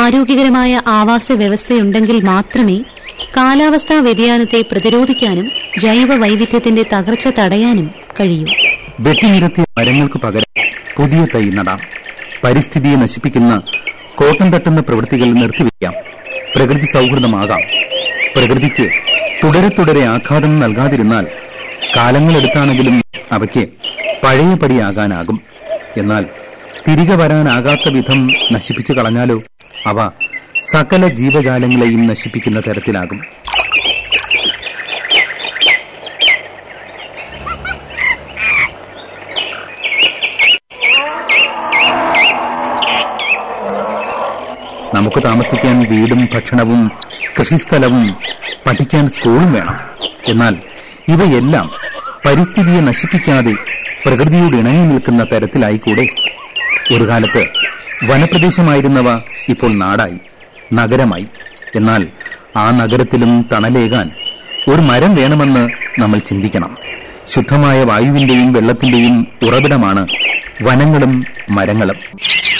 ആരോഗ്യകരമായ ആവാസ വ്യവസ്ഥയുണ്ടെങ്കിൽ മാത്രമേ കാലാവസ്ഥാ വ്യതിയാനത്തെ പ്രതിരോധിക്കാനും ജൈവ വൈവിധ്യത്തിന്റെ തകർച്ച തടയാനും കഴിയൂ വെട്ടിനിരത്തിയ മരങ്ങൾക്ക് പകരം പുതിയ തൈ നടാം പരിസ്ഥിതിയെ നശിപ്പിക്കുന്ന കോട്ടം തട്ടുന്ന പ്രവൃത്തികൾ നിർത്തിവെക്കാം പ്രകൃതി സൗഹൃദമാകാം പ്രകൃതിക്ക് തുടരെ തുടരെ ആഘാതം നൽകാതിരുന്നാൽ കാലങ്ങളെടുത്താണെങ്കിലും അവയ്ക്ക് പഴയപടിയാകാനാകും എന്നാൽ തിരികെ വരാനാകാത്ത വിധം നശിപ്പിച്ചു കളഞ്ഞാലോ അവ സകല ജീവജാലങ്ങളെയും നശിപ്പിക്കുന്ന തരത്തിലാകും നമുക്ക് താമസിക്കാൻ വീടും ഭക്ഷണവും കൃഷിസ്ഥലവും പഠിക്കാൻ സ്കൂളും വേണം എന്നാൽ ഇവയെല്ലാം പരിസ്ഥിതിയെ നശിപ്പിക്കാതെ പ്രകൃതിയോട് ഇണങ്ങി നിൽക്കുന്ന തരത്തിലായിക്കൂടെ ഒരു കാലത്ത് വനപ്രദേശമായിരുന്നവ ഇപ്പോൾ നാടായി നഗരമായി എന്നാൽ ആ നഗരത്തിലും തണലേകാൻ ഒരു മരം വേണമെന്ന് നമ്മൾ ചിന്തിക്കണം ശുദ്ധമായ വായുവിന്റെയും വെള്ളത്തിന്റെയും ഉറവിടമാണ് വനങ്ങളും മരങ്ങളും